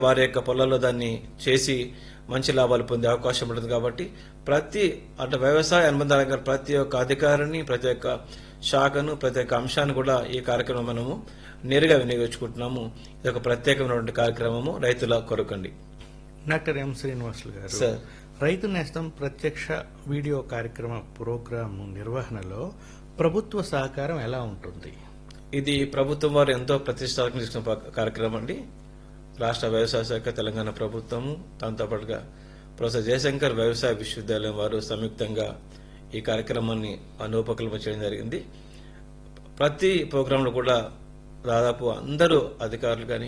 వారి యొక్క పొలాల్లో దాన్ని చేసి మంచి లాభాలు పొందే అవకాశం ఉంటుంది కాబట్టి ప్రతి అంటే వ్యవసాయ అనుబంధాల గల ప్రతి ఒక్క అధికారిని ప్రతి ఒక్క శాఖను ప్రతి ఒక్క అంశాన్ని కూడా ఈ కార్యక్రమం మనము నేరుగా వినియోగించుకుంటున్నాము ఇది ఒక ప్రత్యేకమైనటువంటి కార్యక్రమము రైతుల కొరకండి డాక్టర్ ఎం శ్రీనివాసులు గారు సార్. రైతు నేస్తం ప్రత్యక్ష వీడియో కార్యక్రమ ప్రోగ్రాం నిర్వహణలో ప్రభుత్వ సహకారం ఎలా ఉంటుంది ఇది ప్రభుత్వం వారు ఎంతో ప్రతిష్టాత్మక తీసుకున్న ప- కార్యక్రమం అండి రాష్ట్ర వ్యవసాయ శాఖ తెలంగాణ ప్రభుత్వము దాంతో పాటుగా ప్రొఫెసర్ జయశంకర్ వ్యవసాయ విశ్వవిద్యాలయం వారు సంయుక్తంగా ఈ కార్యక్రమాన్ని రూపకల్పన చేయడం జరిగింది ప్రతి ప్రోగ్రాంలో కూడా దాదాపు అందరూ అధికారులు కానీ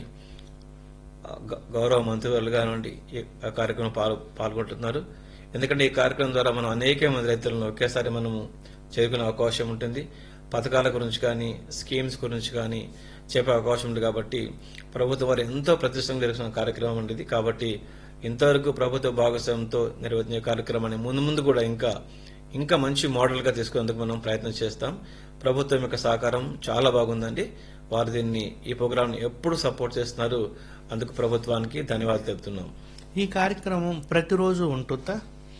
గ- గౌరవ మంత్రివర్యులు కానివ్వండి ఈ ఆ కార్యక్రమం పాల్ పాల్గొంటున్నారు ఎందుకంటే ఈ కార్యక్రమం ద్వారా మనం అనేక మంది రైతులను ఒకేసారి మనము చేరుకునే అవకాశం ఉంటుంది పథకాల గురించి కానీ స్కీమ్స్ గురించి కానీ చెప్పే అవకాశం ఉంది కాబట్టి ప్రభుత్వం వారు ఎంతో ప్రతిష్టంగా జరుగుతున్న కార్యక్రమం ఉండేది కాబట్టి ఇంతవరకు ప్రభుత్వ భాగస్వామ్యంతో నిర్వహించే కార్యక్రమాన్ని ముందు ముందు కూడా ఇంకా ఇంకా మంచి మోడల్గా తీసుకునేందుకు మనం ప్రయత్నం చేస్తాం ప్రభుత్వం యొక్క సహకారం చాలా బాగుందండి వారు దీన్ని ఈ ప్రోగ్రాంని ఎప్పుడు సపోర్ట్ చేస్తున్నారు అందుకు ప్రభుత్వానికి ధన్యవాదాలు తెలుపుతున్నాం ఈ కార్యక్రమం ప్రతిరోజు ఉంటుందా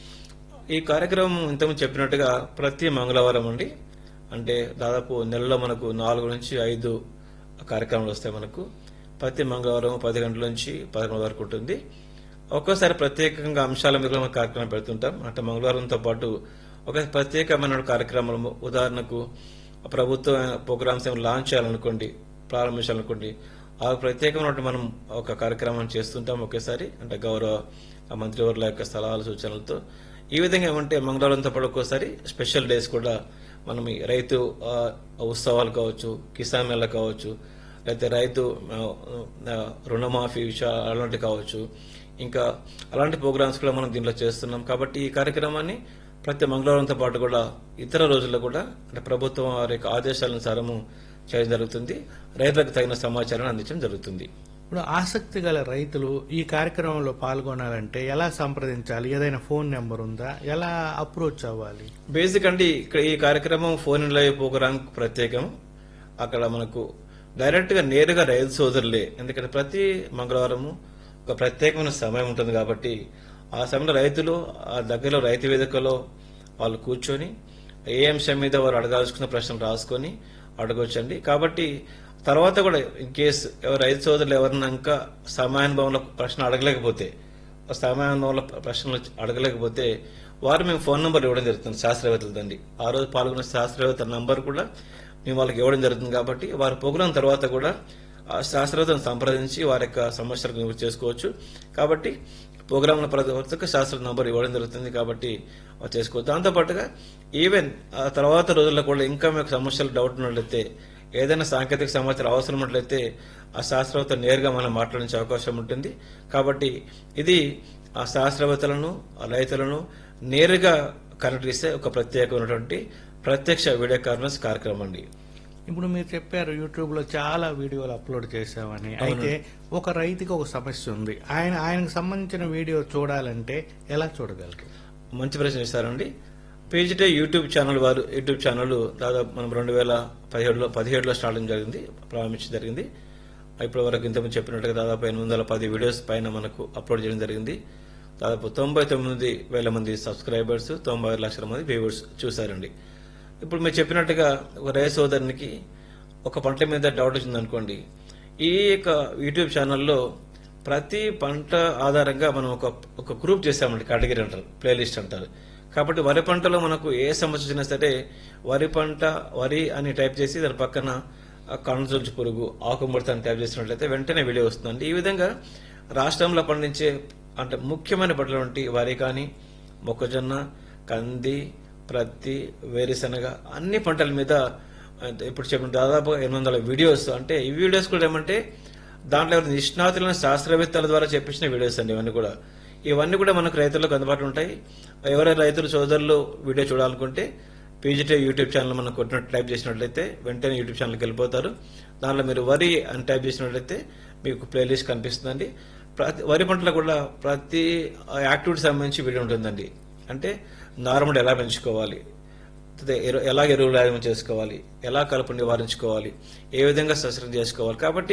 ఈ కార్యక్రమం ఇంతకుముందు చెప్పినట్టుగా ప్రతి మంగళవారం అండి అంటే దాదాపు నెలలో మనకు నాలుగు నుంచి ఐదు కార్యక్రమాలు వస్తాయి మనకు ప్రతి మంగళవారం పది గంటల నుంచి పదకొండు వరకు ఉంటుంది ఒక్కోసారి ప్రత్యేకంగా అంశాల మీద మనం కార్యక్రమం పెడుతుంటాం అంటే మంగళవారంతో పాటు ఒక ప్రత్యేకమైన కార్యక్రమాలు ఉదాహరణకు ప్రభుత్వ ప్రోగ్రామ్స్ ఏమైనా లాంచ్ చేయాలనుకోండి ప్రారంభించాలనుకోండి ఆ ప్రత్యేకమైన మనం ఒక కార్యక్రమం చేస్తుంటాం ఒకేసారి అంటే గౌరవ మంత్రివర్ల యొక్క సలహాలు సూచనలతో ఈ విధంగా ఏమంటే మంగళవారంతో పాటు ఒక్కోసారి స్పెషల్ డేస్ కూడా మనం ఈ రైతు ఆ, ఉత్సవాలు కావచ్చు కిసాన్ మేళ కావచ్చు లేకపోతే రైతు ఆ, ఆ, రుణమాఫీ విషయాలు అలాంటివి కావచ్చు ఇంకా అలాంటి ప్రోగ్రామ్స్ కూడా మనం దీనిలో చేస్తున్నాం కాబట్టి ఈ కార్యక్రమాన్ని ప్రతి మంగళవారంతో పాటు కూడా ఇతర రోజుల్లో కూడా అంటే ప్రభుత్వం వారి యొక్క ఆదేశాలనుసారము చేయడం జరుగుతుంది రైతులకు తగిన సమాచారాన్ని అందించడం జరుగుతుంది ఇప్పుడు ఆసక్తి గల రైతులు ఈ కార్యక్రమంలో పాల్గొనాలంటే ఎలా సంప్రదించాలి ఏదైనా ఫోన్ నెంబర్ ఉందా ఎలా అప్రోచ్ అవ్వాలి బేసిక్ అంటే ఇక్కడ ఈ కార్యక్రమం ఫోన్ ఇన్ లైవ్ ప్రోగ్రాం ప్రత్యేకం అక్కడ మనకు డైరెక్ట్ గా నేరుగా రైతు సోదరులే ఎందుకంటే ప్రతి మంగళవారము ఒక ప్రత్యేకమైన సమయం ఉంటుంది కాబట్టి ఆ సమయంలో రైతులు ఆ దగ్గరలో రైతు వేదికలో వాళ్ళు కూర్చొని ఏ అంశం మీద వారు అడగాల్సుకున్న ప్రశ్నలు రాసుకొని అడగొచ్చండి కాబట్టి తర్వాత కూడా ఇన్ కేసు ఎవరు రైతు సోదరులు ఎవరన్నా ఇంకా సమయానుభవంలో ప్రశ్న అడగలేకపోతే సమయానుభవంలో ప్రశ్నలు అడగలేకపోతే వారు మేము ఫోన్ నంబర్ ఇవ్వడం జరుగుతుంది శాస్త్రవేత్తలదండి ఆ రోజు పాల్గొన్న శాస్త్రవేత్తల నంబర్ కూడా మేము వాళ్ళకి ఇవ్వడం జరుగుతుంది కాబట్టి వారి ప్రోగ్రాం తర్వాత కూడా ఆ శాస్త్రవేత్తలను సంప్రదించి వారి యొక్క సమస్యలకు నివృత్తి చేసుకోవచ్చు కాబట్టి ప్రోగ్రాంల ప్రతి ఒక్క శాస్త్ర నంబర్ ఇవ్వడం జరుగుతుంది కాబట్టి అవి చేసుకోవచ్చు దాంతోపాటుగా ఈవెన్ ఆ తర్వాత రోజుల్లో కూడా ఇంకా మీకు సమస్యలు డౌట్ ఉన్నట్లయితే ఏదైనా సాంకేతిక సమాచారం అవసరం ఉన్నట్లయితే ఆ శాస్త్రవేత్త నేరుగా మనం మాట్లాడించే అవకాశం ఉంటుంది కాబట్టి ఇది ఆ శాస్త్రవేత్తలను ఆ రైతులను నేరుగా కనెక్ట్ చేసే ఒక ప్రత్యేకమైనటువంటి ప్రత్యక్ష వీడియో కాన్ఫరెన్స్ కార్యక్రమం అండి ఇప్పుడు మీరు చెప్పారు యూట్యూబ్ లో చాలా వీడియోలు అప్లోడ్ చేశామని అయితే ఒక రైతుకి ఒక సమస్య ఉంది ఆయన ఆయనకు సంబంధించిన వీడియో చూడాలంటే ఎలా చూడగలరు మంచి ప్రశ్న చేశారండి పేజిటే యూట్యూబ్ ఛానల్ వారు యూట్యూబ్ ఛానల్ దాదాపు మనం రెండు వేల పదిహేడులో పదిహేడులో స్టార్ట్ చేయడం జరిగింది ప్రారంభించడం జరిగింది ఇప్పటి వరకు ఇంతకుముందు చెప్పినట్టుగా దాదాపు ఎనిమిది వందల పది వీడియోస్ పైన మనకు అప్లోడ్ చేయడం జరిగింది దాదాపు తొంభై తొమ్మిది వేల మంది సబ్స్క్రైబర్స్ తొంభై ఆరు లక్షల మంది వ్యూవర్స్ చూశారండి ఇప్పుడు మీరు చెప్పినట్టుగా ఒక రైతు సోదరునికి ఒక పంట మీద డౌట్ వచ్చింది అనుకోండి ఈ యొక్క యూట్యూబ్ ఛానల్లో ప్రతి పంట ఆధారంగా మనం ఒక ఒక గ్రూప్ చేసామండి కేటగిరీ అంటారు ప్లేలిస్ట్ అంటారు కాబట్టి వరి పంటలో మనకు ఏ సమస్య వచ్చినా సరే వరి పంట వరి అని టైప్ చేసి దాని పక్కన కణజొల్చు పురుగు ఆకుముడత అని టైప్ చేసినట్లయితే వెంటనే వీడియో వస్తుందండి ఈ విధంగా రాష్ట్రంలో పండించే అంటే ముఖ్యమైన పంటలు వంటి వరి కానీ మొక్కజొన్న కంది ప్రత్తి వేరుశనగ అన్ని పంటల మీద అంటే ఇప్పుడు చెప్పిన దాదాపు ఎనిమిది వందల వీడియోస్ అంటే ఈ వీడియోస్ కూడా ఏమంటే దాంట్లో ఎవరు నిష్ణాతులైన శాస్త్రవేత్తల ద్వారా చెప్పించిన వీడియోస్ అండి ఇవన్నీ కూడా ఇవన్నీ కూడా మనకు రైతులకు అందుబాటులో ఉంటాయి ఎవరైనా రైతులు సోదరులు వీడియో చూడాలనుకుంటే పీజీటీ యూట్యూబ్ ఛానల్ మనం కొట్టినట్టు టైప్ చేసినట్లయితే వెంటనే యూట్యూబ్ ఛానల్కి వెళ్ళిపోతారు దానిలో మీరు వరి అని టైప్ చేసినట్లయితే మీకు ప్లేలిస్ట్ కనిపిస్తుందండి ప్రతి వరి పంటలో కూడా ప్రతి యాక్టివిటీ సంబంధించి వీడియో ఉంటుందండి అంటే నార్మల్ ఎలా పెంచుకోవాలి అదే ఎరు- ఎలా ఎరువులు యాజమాన్యం చేసుకోవాలి ఎలా కలుపు నివారించుకోవాలి ఏ విధంగా సస్యం చేసుకోవాలి కాబట్టి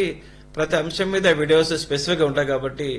ప్రతి అంశం మీద వీడియోస్ స్పెసిఫిక్ గా ఉంటాయి కాబట్టి